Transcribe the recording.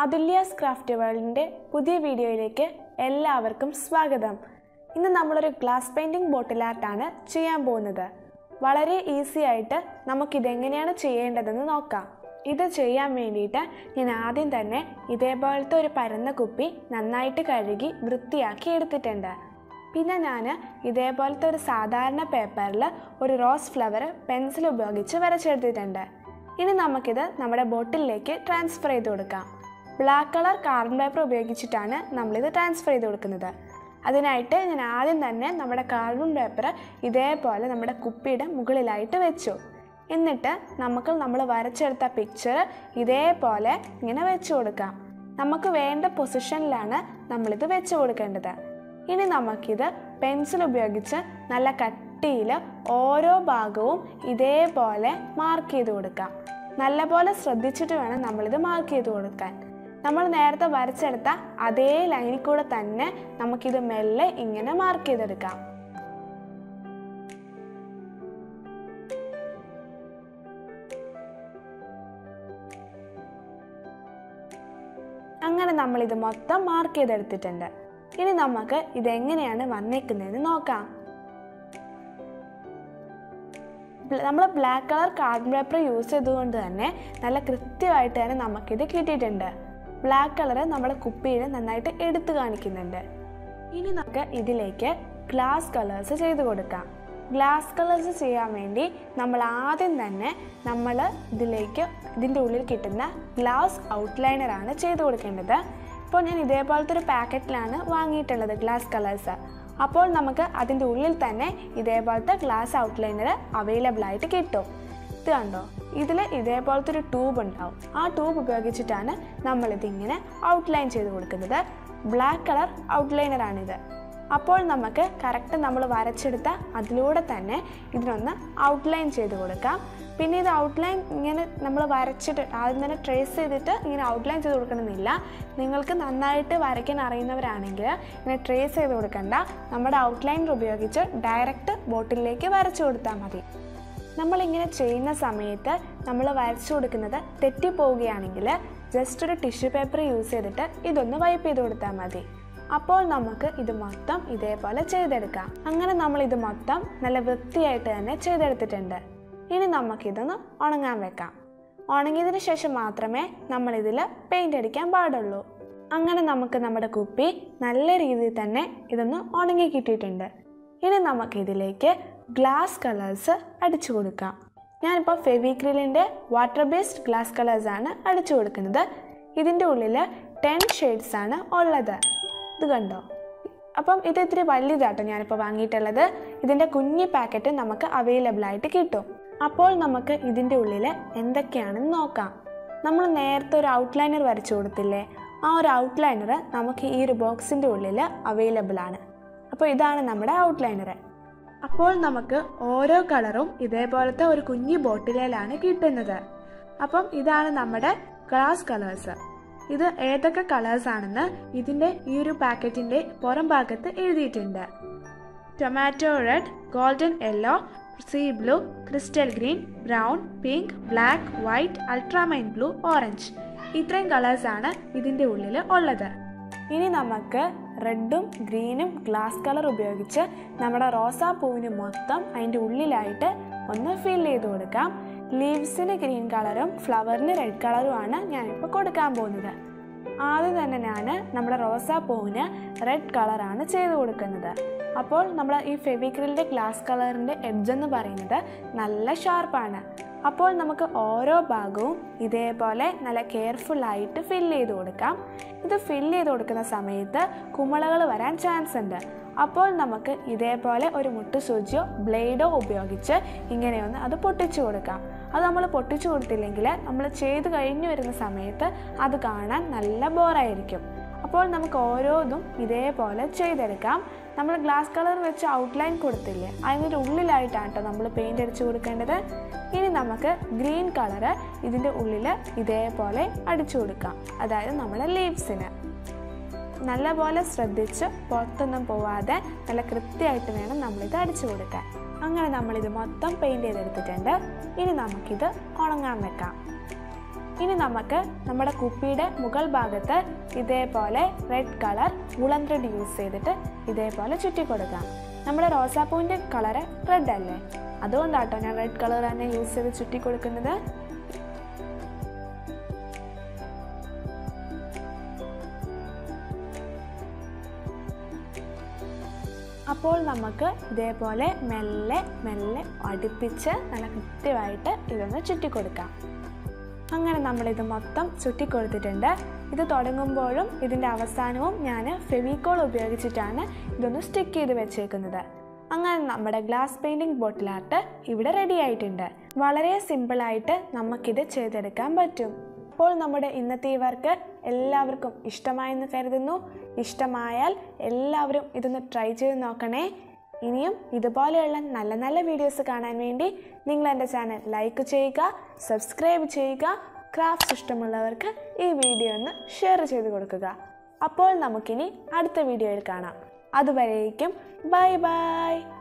അതുല്യാസ് craft വേൾഡിൻ്റെ പുതിയ വീഡിയോയിലേക്ക് എല്ലാവർക്കും സ്വാഗതം ഇന്ന് നമ്മളൊരു ഗ്ലാസ് പെയിൻറ്റിംഗ് ബോട്ടിൽ ആർട്ടാണ് ചെയ്യാൻ പോകുന്നത് വളരെ ഈസി ആയിട്ട് നമുക്കിതെങ്ങനെയാണ് ചെയ്യേണ്ടതെന്ന് നോക്കാം ഇത് ചെയ്യാൻ വേണ്ടിയിട്ട് ഞാൻ ആദ്യം തന്നെ ഇതേപോലത്തെ ഒരു പരന്ന കുപ്പി നന്നായിട്ട് കഴുകി വൃത്തിയാക്കി എടുത്തിട്ടുണ്ട് പിന്നെ ഞാൻ ഇതേപോലത്തെ ഒരു സാധാരണ പേപ്പറിൽ ഒരു റോസ് ഫ്ലവർ പെൻസിൽ ഉപയോഗിച്ച് വരച്ചെടുത്തിട്ടുണ്ട് ഇനി നമുക്കിത് നമ്മുടെ ബോട്ടിലേക്ക് ട്രാൻസ്ഫർ ചെയ്ത് കൊടുക്കാം ബ്ലാക്ക് കളർ കാർബൺ പേപ്പർ ഉപയോഗിച്ചിട്ടാണ് നമ്മളിത് ട്രാൻസ്ഫർ ചെയ്ത് കൊടുക്കുന്നത് അതിനായിട്ട് ഞാൻ ആദ്യം തന്നെ നമ്മുടെ കാർബൺ പേപ്പർ ഇതേപോലെ നമ്മുടെ കുപ്പിയുടെ മുകളിലായിട്ട് വെച്ചു എന്നിട്ട് നമുക്ക് നമ്മൾ വരച്ചെടുത്ത പിക്ചർ ഇതേപോലെ ഇങ്ങനെ വെച്ച് കൊടുക്കാം നമുക്ക് വേണ്ട പൊസിഷനിലാണ് നമ്മളിത് വെച്ച് കൊടുക്കേണ്ടത് ഇനി നമുക്കിത് പെൻസിൽ ഉപയോഗിച്ച് നല്ല കട്ടിയിൽ ഓരോ ഭാഗവും ഇതേപോലെ മാർക്ക് ചെയ്ത് കൊടുക്കാം നല്ലപോലെ ശ്രദ്ധിച്ചിട്ട് വേണം നമ്മളിത് മാർക്ക് ചെയ്ത് കൊടുക്കാൻ നമ്മൾ നേരത്തെ വരച്ചെടുത്ത അതേ ലൈനിൽ കൂടെ തന്നെ നമുക്കിത് മെല്ലെ ഇങ്ങനെ മാർക്ക് ചെയ്തെടുക്കാം അങ്ങനെ നമ്മളിത് മൊത്തം മാർക്ക് ചെയ്തെടുത്തിട്ടുണ്ട് ഇനി നമുക്ക് ഇതെങ്ങനെയാണ് വന്നേക്കുന്നതെന്ന് നോക്കാം നമ്മൾ black colour carbon paper use ചെയ്തുകൊണ്ട് തന്നെ നല്ല കൃത്യമായിട്ട് തന്നെ നമുക്കിത് കിട്ടിയിട്ടുണ്ട് ബ്ലാക്ക് കളർ നമ്മുടെ കുപ്പിയിൽ നന്നായിട്ട് എടുത്തു കാണിക്കുന്നുണ്ട് ഇനി നമുക്ക് ഇതിലേക്ക് ഗ്ലാസ് കളേഴ്സ് ചെയ്ത് കൊടുക്കാം ഗ്ലാസ് കളേഴ്സ് ചെയ്യാൻ വേണ്ടി നമ്മൾ ആദ്യം തന്നെ നമ്മൾ ഇതിലേക്ക് ഇതിൻ്റെ ഉള്ളിൽ കിട്ടുന്ന ഗ്ലാസ് ഔട്ട്ലൈനറാണ് ചെയ്ത് കൊടുക്കേണ്ടത് ഇപ്പോൾ ഞാൻ ഇതേപോലത്തെ ഒരു പാക്കറ്റിലാണ് വാങ്ങിയിട്ടുള്ളത് ഗ്ലാസ് കളേഴ്സ് അപ്പോൾ നമുക്ക് അതിൻ്റെ ഉള്ളിൽ തന്നെ ഇതേപോലത്തെ ഗ്ലാസ് ഔട്ട്ലൈനർ അവൈലബിൾ ആയിട്ട് കിട്ടും ഇത് കണ്ടോ ഇതിൽ ഇതേപോലത്തെ ഒരു ട്യൂബ് ഉണ്ടാവും ആ ട്യൂബ് ഉപയോഗിച്ചിട്ടാണ് നമ്മളിതിങ്ങനെ ഔട്ട്ലൈൻ ചെയ്ത് കൊടുക്കുന്നത് ബ്ലാക്ക് കളർ ഔട്ട്ലൈനറാണിത് അപ്പോൾ നമുക്ക് കറക്റ്റ് നമ്മൾ വരച്ചെടുത്ത അതിലൂടെ തന്നെ ഇതിനൊന്ന് ഔട്ട്ലൈൻ ചെയ്ത് കൊടുക്കാം പിന്നെ ഇത് ഔട്ട്ലൈൻ ഇങ്ങനെ നമ്മൾ വരച്ചിട്ട് ആദ്യം തന്നെ ട്രേസ് ചെയ്തിട്ട് ഇങ്ങനെ ഔട്ട്ലൈൻ ചെയ്ത് കൊടുക്കണമെന്നില്ല നിങ്ങൾക്ക് നന്നായിട്ട് വരയ്ക്കാൻ അറിയുന്നവരാണെങ്കിൽ ഇങ്ങനെ ട്രേസ് ചെയ്ത് കൊടുക്കണ്ട നമ്മുടെ ഔട്ട്ലൈനർ ഉപയോഗിച്ച് ഡയറക്റ്റ് ബോട്ടിലേക്ക് വരച്ചു കൊടുത്താൽ മതി നമ്മളിങ്ങനെ ചെയ്യുന്ന സമയത്ത് നമ്മൾ വരച്ചു കൊടുക്കുന്നത് തെറ്റിപ്പോവുകയാണെങ്കിൽ ജസ്റ്റ് ഒരു ടിഷ്യൂ പേപ്പർ യൂസ് ചെയ്തിട്ട് ഇതൊന്ന് വൈപ്പ് ചെയ്ത് കൊടുത്താൽ മതി അപ്പോൾ നമുക്ക് ഇത് മൊത്തം ഇതേപോലെ ചെയ്തെടുക്കാം അങ്ങനെ നമ്മൾ ഇത് മൊത്തം നല്ല വൃത്തിയായിട്ട് തന്നെ ചെയ്തെടുത്തിട്ടുണ്ട് ഇനി നമുക്കിതൊന്ന് ഉണങ്ങാൻ വെക്കാം ഉണങ്ങിയതിന് ശേഷം മാത്രമേ നമ്മളിതിൽ പെയിൻ്റ് അടിക്കാൻ പാടുള്ളൂ അങ്ങനെ നമുക്ക് നമ്മുടെ കുപ്പി നല്ല രീതിയിൽ തന്നെ ഇതൊന്ന് ഉണങ്ങി കിട്ടിയിട്ടുണ്ട് ഇനി നമുക്കിതിലേക്ക് ഗ്ലാസ് കളേഴ്സ് അടിച്ചു കൊടുക്കാം ഞാനിപ്പോൾ ഫെവിക്രിലിൻ്റെ വാട്ടർ ബേസ്ഡ് ഗ്ലാസ് കളേഴ്സാണ് അടിച്ചു കൊടുക്കുന്നത് ഇതിൻ്റെ ഉള്ളിൽ ടെൻ ഷെയ്ഡ്സ് ആണ് ഉള്ളത് ഇത് കണ്ടോ അപ്പം ഇത് ഇത്തിരി വലുതാട്ടോ ഞാനിപ്പോൾ വാങ്ങിയിട്ടുള്ളത് ഇതിൻ്റെ കുഞ്ഞ് പാക്കറ്റ് നമുക്ക് അവൈലബിൾ ആയിട്ട് കിട്ടും അപ്പോൾ നമുക്ക് ഇതിൻ്റെ ഉള്ളിൽ എന്തൊക്കെയാണെന്ന് നോക്കാം നമ്മൾ നേരത്തെ ഒരു ഔട്ട്ലൈനർ വരച്ചു കൊടുത്തില്ലേ ആ ഒരു ഔട്ട്ലൈനർ നമുക്ക് ഈ ഒരു ബോക്സിൻ്റെ ഉള്ളിൽ അവൈലബിൾ ആണ് അപ്പോൾ ഇതാണ് നമ്മുടെ ഔട്ട്ലൈനർ അപ്പോൾ നമുക്ക് ഓരോ കളറും ഇതേപോലത്തെ ഒരു കുഞ്ഞി ബോട്ടിലാണ് കിട്ടുന്നത് അപ്പം ഇതാണ് നമ്മുടെ ഗ്ലാസ് കളേഴ്സ് ഇത് ഏതൊക്കെ കളേഴ്സ് ആണെന്ന് ഇതിൻ്റെ ഈ ഒരു പാക്കറ്റിൻ്റെ പുറം ഭാഗത്ത് എഴുതിയിട്ടുണ്ട് tomato red golden yellow sea blue crystal green brown pink black white ultramarine blue orange ഇത്രയും കളേഴ്സാണ് ഇതിൻ്റെ ഉള്ളിൽ ഉള്ളത് ഇനി നമുക്ക് റെഡും ഗ്രീനും ഗ്ലാസ് കളർ ഉപയോഗിച്ച് നമ്മുടെ റോസാപ്പൂവിന് മൊത്തം അതിൻ്റെ ഉള്ളിലായിട്ട് ഒന്ന് ഫിൽ ചെയ്ത് കൊടുക്കാം ലീവ്സിന് ഗ്രീൻ കളറും ഫ്ലവറിന് റെഡ് കളറുമാണ് ഞാനിപ്പോൾ കൊടുക്കാൻ പോകുന്നത് ആദ്യം തന്നെ ഞാൻ നമ്മുടെ റോസാപ്പൂവിന് റെഡ് കളറാണ് ചെയ്ത് കൊടുക്കുന്നത് അപ്പോൾ നമ്മൾ ഈ ഫെവിക്രിലിൻ്റെ ഗ്ലാസ് കളറിൻ്റെ എഡ്ജ് എന്ന് പറയുന്നത് നല്ല ഷാർപ്പാണ് അപ്പോൾ നമുക്ക് ഓരോ ഭാഗവും ഇതേപോലെ നല്ല കെയർഫുള്ളായിട്ട് ഫില്ല് ചെയ്ത് കൊടുക്കാം ഇത് ഫില്ല് ചെയ്ത് കൊടുക്കുന്ന സമയത്ത് കുമിളകൾ വരാൻ ചാൻസ് ഉണ്ട് അപ്പോൾ നമുക്ക് ഇതേപോലെ ഒരു മുട്ടുസൂചിയോ ബ്ലേഡോ ഉപയോഗിച്ച് ഇങ്ങനെയൊന്ന് അത് പൊട്ടിച്ചു കൊടുക്കാം അത് നമ്മൾ പൊട്ടിച്ചു കൊടുത്തില്ലെങ്കിൽ നമ്മൾ ചെയ്ത് കഴിഞ്ഞു വരുന്ന സമയത്ത് അത് കാണാൻ നല്ല ബോറായിരിക്കും അപ്പോൾ നമുക്ക് ഓരോന്നും ഇതേപോലെ ചെയ്തെടുക്കാം നമ്മൾ ഗ്ലാസ് കളർ വെച്ച് ഔട്ട്ലൈൻ കൊടുത്തില്ലേ അതിൻ്റെ ഉള്ളിലായിട്ടാണ് കേട്ടോ നമ്മൾ പെയിൻ്റ് അടിച്ചു കൊടുക്കേണ്ടത് ഇനി നമുക്ക് ഗ്രീൻ കളറ് ഇതിൻ്റെ ഉള്ളിൽ ഇതേപോലെ അടിച്ചു കൊടുക്കാം അതായത് നമ്മുടെ ലീവ്സിന് നല്ലപോലെ ശ്രദ്ധിച്ച് പുറത്തൊന്നും പോവാതെ നല്ല കൃത്യമായിട്ട് വേണം നമ്മളിത് അടിച്ചു കൊടുക്കാൻ അങ്ങനെ നമ്മളിത് മൊത്തം പെയിൻറ് ചെയ്തെടുത്തിട്ടുണ്ട് ഇനി നമുക്കിത് ഉണങ്ങാൻ വെക്കാം ഇനി നമുക്ക് നമ്മുടെ കുപ്പിയുടെ മുകൾ ഭാഗത്ത് ഇതേപോലെ red colour woollen thread use ചെയ്തിട്ട് ഇതേപോലെ ചുറ്റി കൊടുക്കാം നമ്മുടെ റോസാപ്പൂവിൻ്റെ കളറ് റെഡ് അല്ലേ അതുകൊണ്ടാട്ടോ ഞാൻ റെഡ് കളർ തന്നെ യൂസ് ചെയ്ത് ചുറ്റി കൊടുക്കുന്നത് അപ്പോൾ നമുക്ക് ഇതേപോലെ മെല്ലെ മെല്ലെ അടുപ്പിച്ച് നല്ല കൃത്യമായിട്ട് ഇതൊന്ന് ചുറ്റിക്കൊടുക്കാം അങ്ങനെ നമ്മളിത് മൊത്തം ചുറ്റിക്കൊടുത്തിട്ടുണ്ട് ഇത് തുടങ്ങുമ്പോഴും ഇതിൻ്റെ അവസാനവും ഞാൻ ഫെവിക്കോൾ ഉപയോഗിച്ചിട്ടാണ് ഇതൊന്ന് സ്റ്റിക്ക് ചെയ്ത് വെച്ചേക്കുന്നത് അങ്ങനെ നമ്മുടെ ഗ്ലാസ് പെയിൻറ്റിംഗ് ബോട്ടിൽ ആർട്ട് ഇവിടെ റെഡി ആയിട്ടുണ്ട് വളരെ സിമ്പിളായിട്ട് നമുക്കിത് ചെയ്തെടുക്കാൻ പറ്റും അപ്പോൾ നമ്മുടെ ഇന്നത്തെ ഈ വർക്ക് എല്ലാവർക്കും ഇഷ്ടമായെന്ന് കരുതുന്നു ഇഷ്ടമായാൽ എല്ലാവരും ഇതൊന്ന് ട്രൈ ചെയ്ത് നോക്കണേ ഇനിയും ഇതുപോലെയുള്ള നല്ല നല്ല വീഡിയോസ് കാണാൻ വേണ്ടി നിങ്ങൾ എൻ്റെ ചാനൽ ലൈക്ക് ചെയ്യുക സബ്സ്ക്രൈബ് ചെയ്യുക ക്രാഫ്റ്റ്സ് ഇഷ്ടമുള്ളവർക്ക് ഈ വീഡിയോ ഒന്ന് ഷെയർ ചെയ്ത് കൊടുക്കുക അപ്പോൾ നമുക്കിനി അടുത്ത വീഡിയോയിൽ കാണാം അതുവരേക്കും ബൈ ബൈ